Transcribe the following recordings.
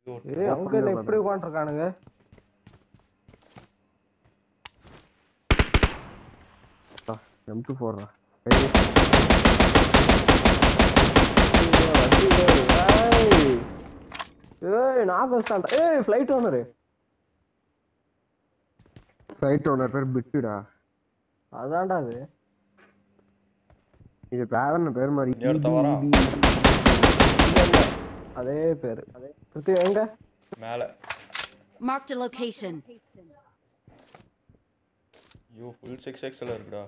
ஏய் அங்க என்ன இப்படி உட்காந்துருக்கானுங்க எம் டூ ஃபோர்ரா ஏய் நான் வச்சிட்டான்டா ஏய் ஃப்ளைட் ஓனரு சைட் ஓனர் பேர் பிட்டுடா அதான்டா அது இது பேர் என்ன பேர் மாதிரி இங்க ஒருத்தன் வரான். EBB. இல்ல, இல்ல. அதே பேரு அதே பிருத்தி எங்க மேல Marked a location. ஐயோ ஃபுல் சிக்ஸ் எக்ஸ்ல இருக்குடா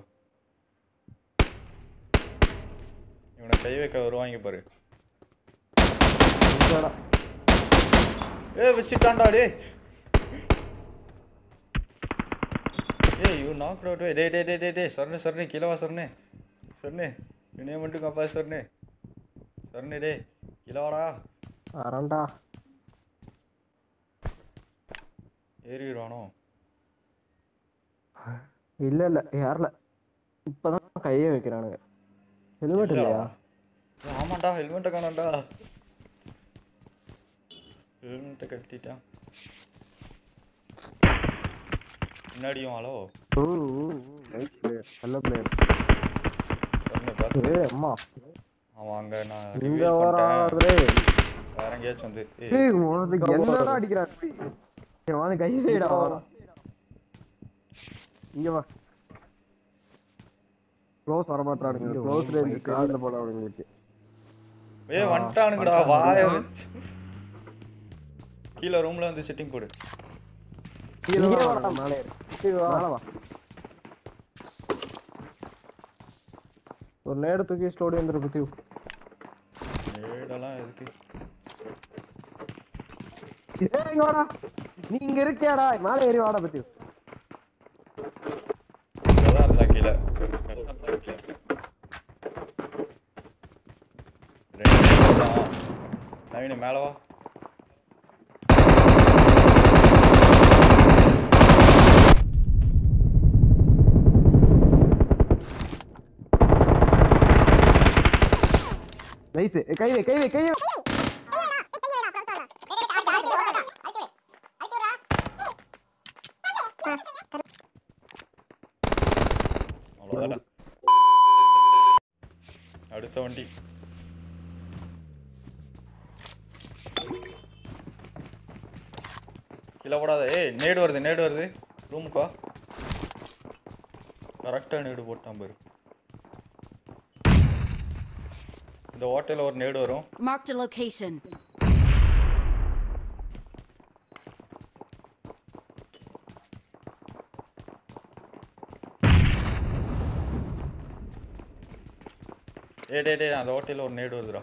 இவனை கை வைக்க வருவாங்க பாரு இங்கடா. ஏ வச்சுட்டான்டா டேய் ஏய் யூ நாக் அவுட் டே டே டே டே டே சரணு சரணு கீழே வா சரணு சரணு என்னைய மட்டும் காப்பா சரணு சரணு டே கீழே வாடா வரேன்டா ஏறிடுவானோ இல்ல இல்ல ஏறல இப்பதான் கையே வைக்கிறானுங்க ஹெல்மெட் இல்லையா ஏய், ஆமாண்டா ஹெல்மெட்டை காணாண்டா ஹெல்மெட்டை கட்டிட்டான் முன்னாடியும் ஹலோ ஓ நைஸ் பிளேயர் நல்ல பிளேயர் சரணு பாரு ஏய் அம்மா அவன் அங்க நான் இங்க reveal பண்ணிட்டேன் வராதே வேற எங்கேயாச்சும் வந்து ஏய், ஏய் உனக்கு என்னடா அடிக்கிறான் ஏய் வாங்க கை வைடா இங்க வா க்ளோஸ் வர மாட்டானுங்க க்ளோஸ் ரேஞ்ச் கால்ல போட அவங்களுக்கு ஏய் வந்துட்டானுங்கடா வாய வச்சு கீழே ரூம்ல வந்து செட்டிங் போடு கீழ இங்கே வா வாடா. மேலே ஏறு. சரி, வா. மேல வா ஒரு நேடு தூக்கி ஸ்டோடி வந்துரு பத்தி ஏடெல்லாம் எதுக்கு ஏய் இங்க வாடா நீ இங்க இருக்கியாடா மேலே ஏறி வாடா பத்தி இங்கதான் இருந்தா கீழே இங்கதான் இருந்தா கீழே. ரெண்டு பேர் தான். நவீன மேல வா நைஸ் கை வை கை வை கை வை அவ்வளோதான் அடுத்த வண்டி கீழே போடாத ஏய் நேடு வருது நேடு வருது ரூமுக்கா கரெக்டாக நேடு போட்டான் பாரு இந்த ஹோட்டலில் ஒரு நேடு வரும் Marked a location. ஏய் டே டே அந்த ஹோட்டலில் ஒரு நேடு வருதுடா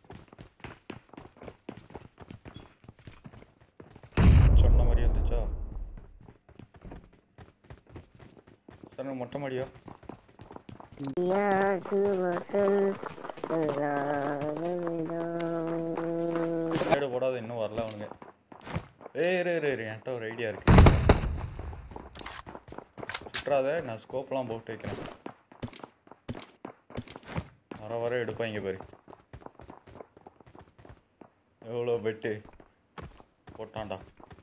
சொன்ன மாதிரி வந்துச்சா சார் மொட்டை மாடியா நேடு போடாத இன்னும் வரல அவனுங்க ஏய் இரு இரு இரு என்கிட்ட ஒரு ஐடியா இருக்கு சுற்றாத நான் ஸ்கோப்லாம் போட்டு வைக்கிறேன் வர வர எடுப்பாங்க பாரு எவ்வளோ பெட்டு போட்டான்டா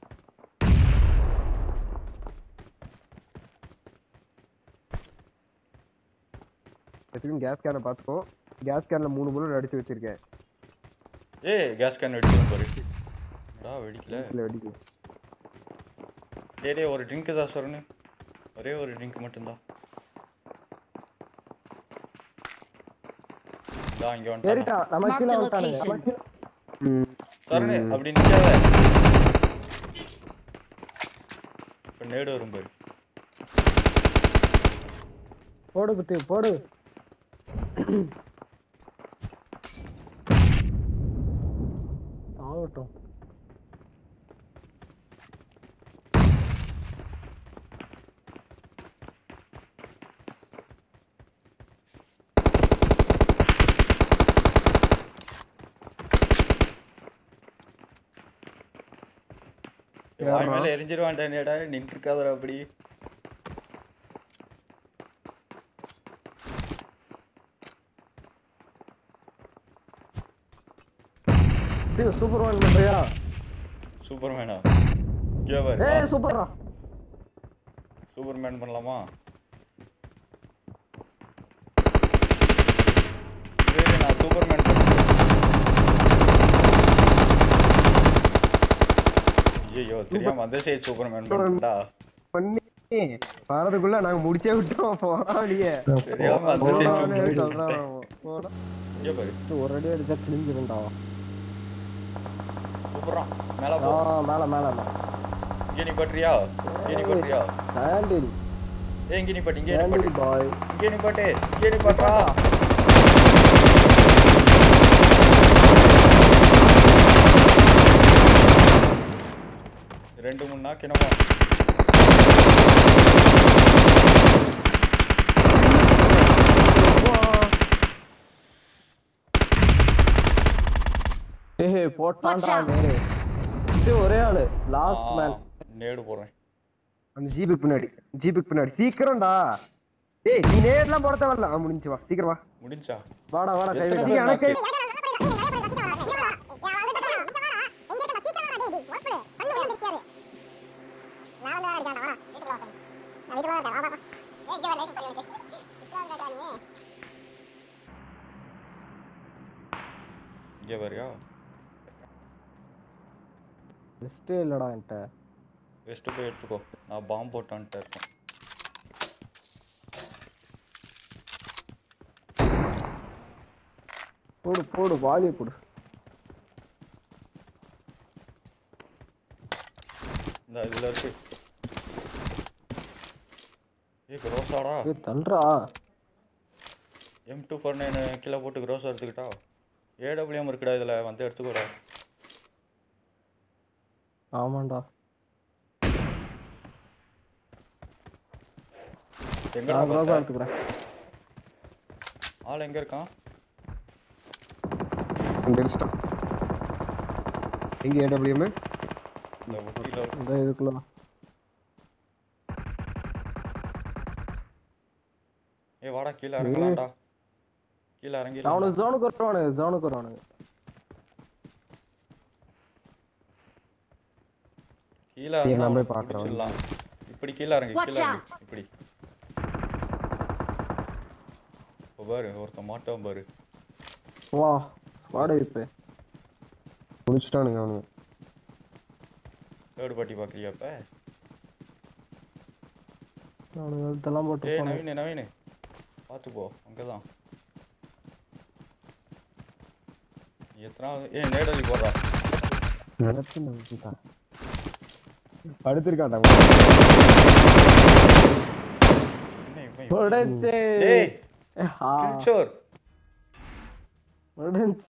எதுக்கும் கேஸ் கேனை பார்த்துக்கோ கேஸ் கேன்ல மூணு புல்லட் அடிச்சு வச்சிருக்கேன் ஏய் கேஸ் கேன் வெடிச்சிடும் பாரு டா வெடிக்கல இல்ல வெடிக்கும் டேய் டேய் ஒரு ட்ரிங்க் தான் சொல்லு ஒரே ஒரு ட்ரிங்க் மட்டும்தான் தான் இங்க வந்துட்டான் ஏறிட்டா நம்ம Marked கீழே a வந்துட்டானுங்க நம்ம location. கீழே ம் சரணு அப்படி நிக்காத இப்ப நேடு வரும் பாரு போடு பத்தி போடு ஆகட்டும் வாய் மேல எரிஞ்சிருவான்டா நேடா நின்று இருக்காதடா அப்படி சூப்பர் ஒன் பண்றியா சூப்பர்மேனா இங்கே பாரு வா. ஏய் சூப்பர்ரா சூப்பர்மேன் பண்ணலாமா சரி நான் சூப்பர்மேன் ஐயோ தெரியாம அந்த சைடு சூப்பர்மேன் பண்ணிட்டா பண்ணி வரதுக்குள்ள நாங்க முடிச்சே விட்டோம் போடா நீங்க தெரியாம அந்த சைடு போடான்னு சூப்பர்மேன் சொல்றான் போடா. இங்கே பாரு ஒரு அடி அடிச்சா கிழிஞ்சிருந்தா சூப்பரா மேல ஆ போ மேல மேல மேல இங்கே நீ பட்டுறியா இங்கே நீ பட்டுறியா சாண்டில் ஏய் இங்கே நீ பட்டு இங்கே நீ பட்டு சாண்டில் பாய் இங்கே நீ பட்டு இங்கே நீ பட்டுறா ரெண்டு மூணு நாக்கு என்னமோ ஏய் போட்டான்டா Watch out. நேரு இது ஒரே ஆளு லாஸ்ட் மேன் நேடு போடுறேன் அந்த ஜீப்புக்கு பின்னாடி ஜீப்புக்கு பின்னாடி சீக்கிரம்டா ஏய் நீ நேர்லாம் போட தேவையில்ல ஆ முடிஞ்சு வா சீக்கிரம் வா முடிஞ்சா வாடா வாடா கை எத்தனை வைக்க நீ எனக்கு இங்கே வரியா லிஸ்டே இல்லடா என்கிட்ட வெஸ்ட்டு போய் எடுத்துக்கோ நான் பாம்பு போட்டான்ட்டு இருக்கேன் போடு போடு வாலியை போடு இந்த இதில் இருக்கு ஏய் க்ரோஸாடா ஏய் தள்ளுறா M two four nine kilo போட்டு க்ரோஸ் எடுத்துக்கிட்டா ஏடபிள்யூஎம் இருக்குடா இதில் வந்து எடுத்துக்கோடா ஆமாண்டா எங்கடா நான் க்ரோஸா பார்த்த? எடுத்துக்கிறேன் ஆள் எங்கே இருக்கான் அந்த அடிச்சிட்டான் எங்க ஏடபிள்யூஎம் இந்த ஒட்டியில் இந்த இதுக்குள்ள ஏய் வாடா கீழே இறங்கலாம்டா கீழே இறங்கிடலாம் அவனுக்கு ஜோனுக்கு வருவானுங்க ஜோனுக்கு வருவானுங்க கீழே ஏய், இறங்கினா நான் போய் அவனை பார்க்கறேன். பிடிச்சிடலாம். இப்படி கீழே இறங்கு Watch கீழே out. இறங்கு இப்படி இப்போ பாரு ஒருத்தன் மாட்டான் பாரு வா வாடகை இப்போ முடிச்சிட்டானுங்க அவனுங்க தேர்ட் பார்ட்டி பார்க்குறியா இப்போ அவனுங்க இதெல்லாம் போட்டு ஏய் போனாங்க நவீன் நவீன் பார்த்து போ அங்கே தான் எத்தனாவது ஏய் நேடலி போடுறா நடத்து நம்பிட்டான் படுத்திருக்கான்டா என்ன இவன் முடிஞ்சு டேய் ஆ கில்ச்சோர் முடிஞ்சு